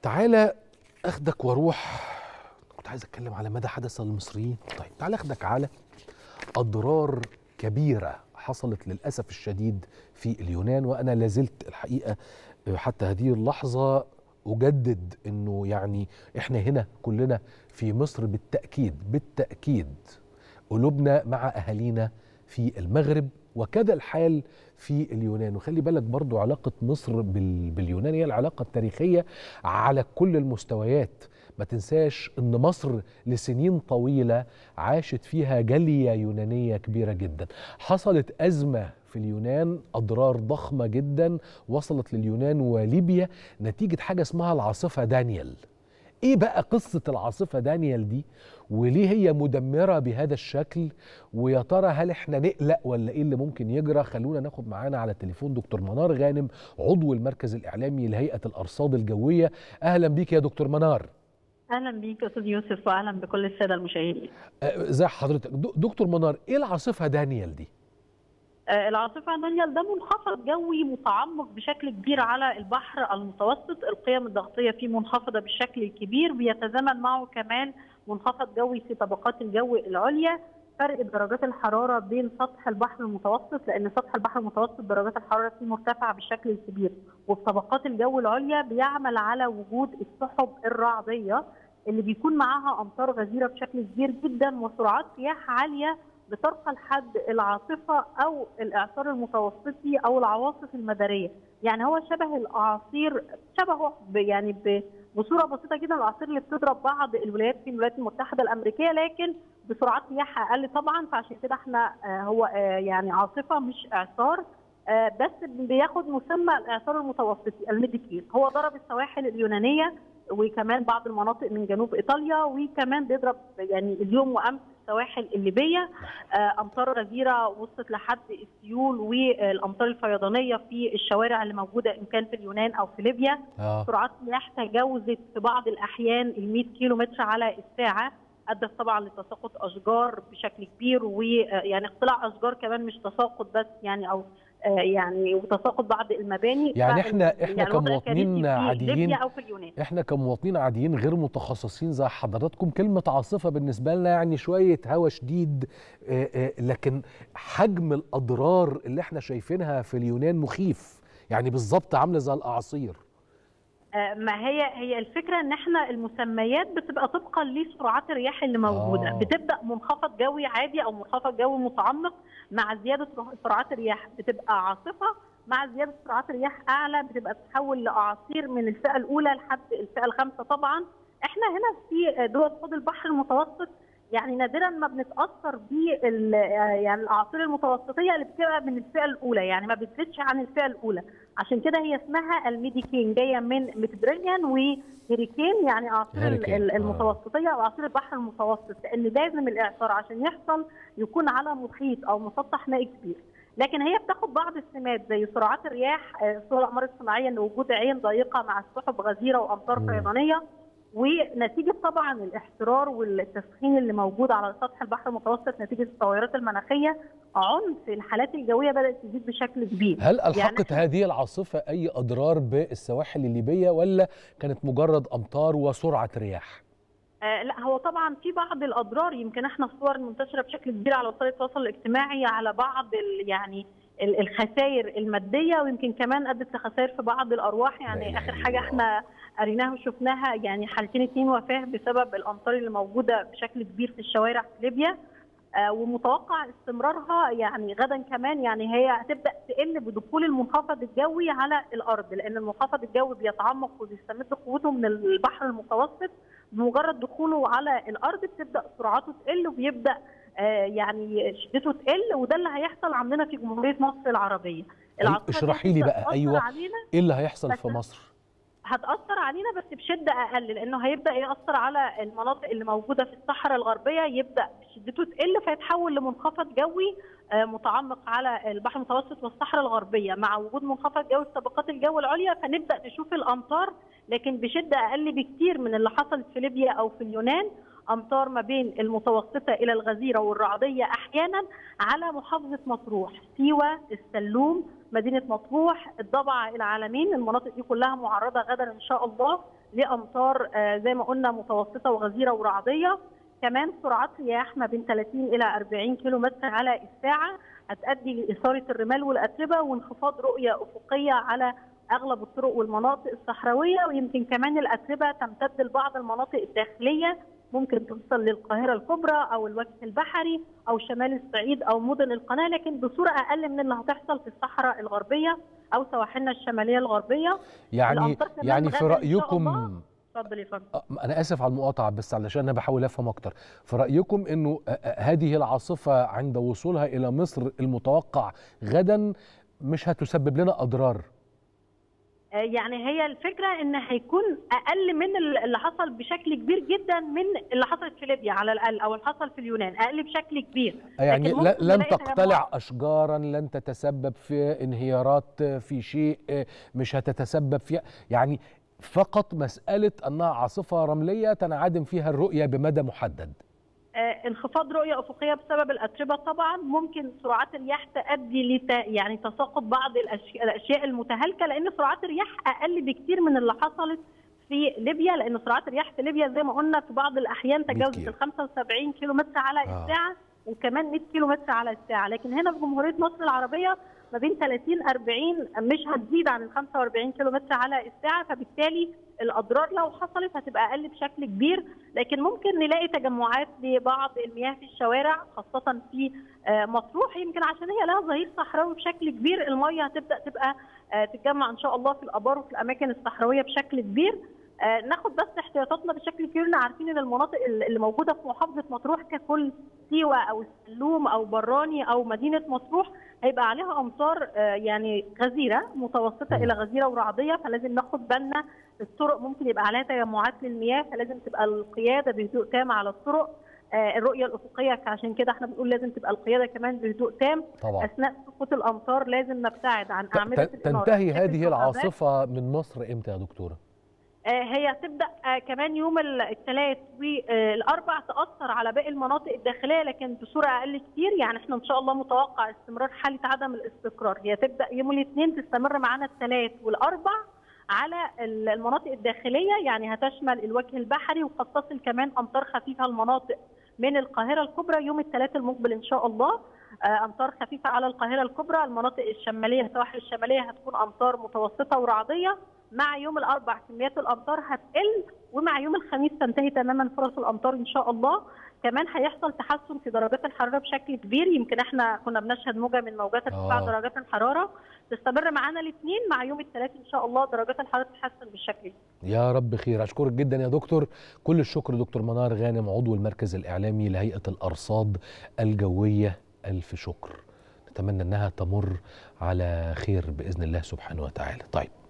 تعالى اخدك واروح كنت عايز اتكلم على مدى حدث المصريين طيب تعالى اخدك على اضرار كبيره حصلت للاسف الشديد في اليونان وانا لازلت الحقيقه حتى هذه اللحظه اجدد انه يعني احنا هنا كلنا في مصر بالتاكيد بالتاكيد قلوبنا مع اهالينا في المغرب وكذا الحال في اليونان وخلي بالك برضو علاقة مصر بال... باليونان هي العلاقة التاريخية على كل المستويات ما تنساش ان مصر لسنين طويلة عاشت فيها جالية يونانية كبيرة جدا حصلت أزمة في اليونان أضرار ضخمة جدا وصلت لليونان وليبيا نتيجة حاجة اسمها العاصفة دانيال ايه بقى قصة العاصفة دانيال دي وليه هي مدمرة بهذا الشكل ويا ترى هل احنا نقلق ولا ايه اللي ممكن يجرى خلونا ناخد معانا على التليفون دكتور منار غانم عضو المركز الاعلامي لهيئة الارصاد الجوية اهلا بيك يا دكتور منار اهلا بيك يا استاذ يوسف واهلا بكل الساده المشاهدين ازي حضرتك دكتور منار ايه العاصفة دانيال دي العاصفة دانيال ده منخفض جوي متعمق بشكل كبير على البحر المتوسط القيم الضغطية فيه منخفضة بالشكل الكبير بيتزامن معه كمان منخفض جوي في طبقات الجو العليا فرق درجات الحرارة بين سطح البحر المتوسط لأن سطح البحر المتوسط درجات الحرارة فيه مرتفعة بالشكل الكبير وفي طبقات الجو العليا بيعمل على وجود السحب الرعدية اللي بيكون معاها أمطار غزيرة بشكل كبير جدا وسرعات رياح عالية بترقى لحد العاصفه او الاعصار المتوسطي او العواصف المداريه، يعني هو شبه الاعاصير شبهه يعني بصوره بسيطه جدا الاعاصير اللي بتضرب بعض الولايات في الولايات المتحده الامريكيه لكن بسرعات رياح اقل طبعا فعشان كده احنا هو يعني عاصفه مش اعصار بس بياخد مسمى الاعصار المتوسطي الميديكيل هو ضرب السواحل اليونانيه وكمان بعض المناطق من جنوب ايطاليا وكمان بيضرب يعني اليوم وامس السواحل الليبيه امطار غزيره وصلت لحد السيول والامطار الفيضانيه في الشوارع اللي موجوده ان كان في اليونان او في ليبيا آه. سرعات رياح تجاوزت في بعض الاحيان ال 100 كيلو متر على الساعه ادت طبعا لتساقط اشجار بشكل كبير ويعني اقتلاع اشجار كمان مش تساقط بس يعني او يعني وتساقط بعض المباني يعني احنا احنا يعني كمواطنين عاديين أو في اليونان. احنا كمواطنين عاديين غير متخصصين زي حضراتكم كلمه عاصفه بالنسبه لنا يعني شويه هوا شديد لكن حجم الاضرار اللي احنا شايفينها في اليونان مخيف يعني بالظبط عامله زي الاعاصير ما هي هي الفكره ان احنا المسميات بتبقى طبقا لسرعات الرياح اللي موجوده آه. بتبدا منخفض جوي عادي او منخفض جوي متعمق مع زياده سرعات الرياح بتبقى عاصفه مع زياده سرعات الرياح اعلى بتبقى بتتحول لاعاصير من الفئه الاولى لحد الفئه الخامسه طبعا احنا هنا في دول حوض البحر المتوسط يعني نادرا ما بنتاثر بال يعني الاعاصير المتوسطيه اللي بتبقى من الفئه الاولى يعني ما بتزيدش عن الفئه الاولى عشان كده هي اسمها الميديكين جايه من ميديترينيان وهيريكين يعني اعاصير المتوسطيه او اعاصير البحر المتوسط لان لازم الاعصار عشان يحصل يكون على محيط او مسطح مائي كبير لكن هي بتاخد بعض السمات زي سرعات الرياح سرعه الاقمار الصناعيه ان وجود عين ضيقه مع السحب غزيره وامطار فيضانيه ونتيجه طبعا الاحترار والتسخين اللي موجود على سطح البحر المتوسط نتيجه التغيرات المناخيه عنف الحالات الجويه بدات تزيد بشكل كبير هل الحقت يعني هذه العاصفه اي اضرار بالسواحل الليبيه ولا كانت مجرد امطار وسرعه رياح آه لا هو طبعا في بعض الاضرار يمكن احنا الصور المنتشره بشكل كبير على وسائل التواصل الاجتماعي على بعض يعني الخسائر الماديه ويمكن كمان ادت لخسائر في بعض الارواح يعني اخر حاجه احنا قريناها وشفناها يعني حالتين اثنين وفاه بسبب الامطار اللي موجوده بشكل كبير في الشوارع في ليبيا آه ومتوقع استمرارها يعني غدا كمان يعني هي هتبدا تقل بدخول المنخفض الجوي على الارض لان المنخفض الجوي بيتعمق وبيستمد قوته من البحر المتوسط بمجرد دخوله على الارض بتبدا سرعته تقل وبيبدا آه يعني شدته تقل وده اللي هيحصل عندنا في جمهوريه مصر العربيه اشرحي لي بقى ايوه ايه اللي هيحصل في مصر هتاثر علينا بس بشده اقل لانه هيبدا ياثر على المناطق اللي موجوده في الصحراء الغربيه يبدا شدته تقل فيتحول لمنخفض جوي متعمق على البحر المتوسط والصحراء الغربيه مع وجود منخفض جوي في طبقات الجو العليا فنبدا نشوف الامطار لكن بشده اقل بكتير من اللي حصلت في ليبيا او في اليونان امطار ما بين المتوسطه الى الغزيره والرعديه احيانا على محافظه مطروح، سيوه، السلوم، مدينه مطروح، الضبعه، العالمين، المناطق دي كلها معرضه غدا ان شاء الله لامطار آه، زي ما قلنا متوسطه وغزيره ورعديه كمان سرعات رياح ما بين 30 الى 40 كيلو متر على الساعه هتؤدي لاثاره الرمال والاتربه وانخفاض رؤيه افقيه على اغلب الطرق والمناطق الصحراويه ويمكن كمان الاتربه تمتد لبعض المناطق الداخليه ممكن توصل للقاهره الكبرى او الوجه البحري او شمال الصعيد او مدن القناه لكن بصوره اقل من اللي هتحصل في الصحراء الغربيه او سواحلنا الشماليه الغربيه يعني الأمطار كمان يعني في غدا إن شاء رايكم الله. اتفضل يا فندم آه، انا اسف على المقاطعه بس علشان انا بحاول افهم اكتر في رايكم انه آه، آه، هذه العاصفه عند وصولها الى مصر المتوقع غدا مش هتسبب لنا اضرار آه، يعني هي الفكره ان هيكون اقل من اللي حصل بشكل كبير جدا من اللي حصلت في ليبيا على الاقل او اللي حصل في اليونان اقل بشكل كبير يعني لكن لا- ممكن لن نلاقي تقتلع تجمعات. اشجارا لن تتسبب في انهيارات في شيء مش هتتسبب في يعني فقط مساله انها عاصفه رمليه تنعدم فيها الرؤيه بمدى محدد آه، انخفاض رؤيه افقيه بسبب الاتربه طبعا ممكن سرعات الرياح تؤدي لت يعني تساقط بعض الأشي- الاشياء المتهالكه لان سرعات الرياح اقل بكتير من اللي حصلت في ليبيا لان سرعات الرياح في ليبيا زي ما قلنا في بعض الاحيان تجاوزت كيلو. ال 75 كيلو متر على آه. الساعه وكمان 100 كيلو متر على الساعه لكن هنا في جمهوريه مصر العربيه ما بين 30 40 مش هتزيد عن ال 45 كيلو متر على الساعه فبالتالي الاضرار لو حصلت هتبقى اقل بشكل كبير لكن ممكن نلاقي تجمعات لبعض المياه في الشوارع خاصه في آه، مطروح يمكن عشان هي لها ظهير صحراوي بشكل كبير الميه هتبدا تبقى آه، تتجمع ان شاء الله في الابار وفي الاماكن الصحراويه بشكل كبير آه، ناخد بس احتياطاتنا بشكل كبير إحنا عارفين ان المناطق اللي موجوده في محافظه مطروح ككل سيوه او السلوم او براني او مدينه مطروح هيبقى عليها امطار آه، يعني غزيره متوسطه مم. الى غزيره ورعديه فلازم ناخد بالنا الطرق ممكن يبقى عليها تجمعات للمياه فلازم تبقى القياده بهدوء تام على الطرق آه، الرؤيه الافقيه عشان كده احنا بنقول لازم تبقى القياده كمان بهدوء تام طبعا اثناء سقوط الامطار لازم نبتعد عن ت- اعمده ت- الاناره تنتهي شبكة هذه الغابات. العاصفه من مصر امتى يا دكتوره آه، هي تبدا آه، كمان يوم الثلاث والاربع تاثر على باقي المناطق الداخليه لكن بصوره اقل كتير يعني احنا ان شاء الله متوقع استمرار حاله عدم الاستقرار هي تبدا يوم الاثنين تستمر معانا الثلاث والاربع على ال- المناطق الداخليه يعني هتشمل الوجه البحري وقد كمان امطار خفيفه المناطق من القاهره الكبرى يوم الثلاث المقبل ان شاء الله آه، امطار خفيفه على القاهره الكبرى المناطق الشماليه السواحل الشماليه هتكون امطار متوسطه ورعديه مع يوم الاربع كميات الامطار هتقل ومع يوم الخميس تنتهي تماما فرص الامطار ان شاء الله كمان هيحصل تحسن في درجات الحراره بشكل كبير يمكن احنا كنا بنشهد موجه من موجات ارتفاع آه. درجات الحراره تستمر معانا الاثنين مع يوم الثلاث ان شاء الله درجات الحراره تتحسن بالشكل ده يا رب خير اشكرك جدا يا دكتور كل الشكر دكتور منار غانم عضو المركز الاعلامي لهيئه الارصاد الجويه الف شكر نتمنى انها تمر على خير باذن الله سبحانه وتعالى طيب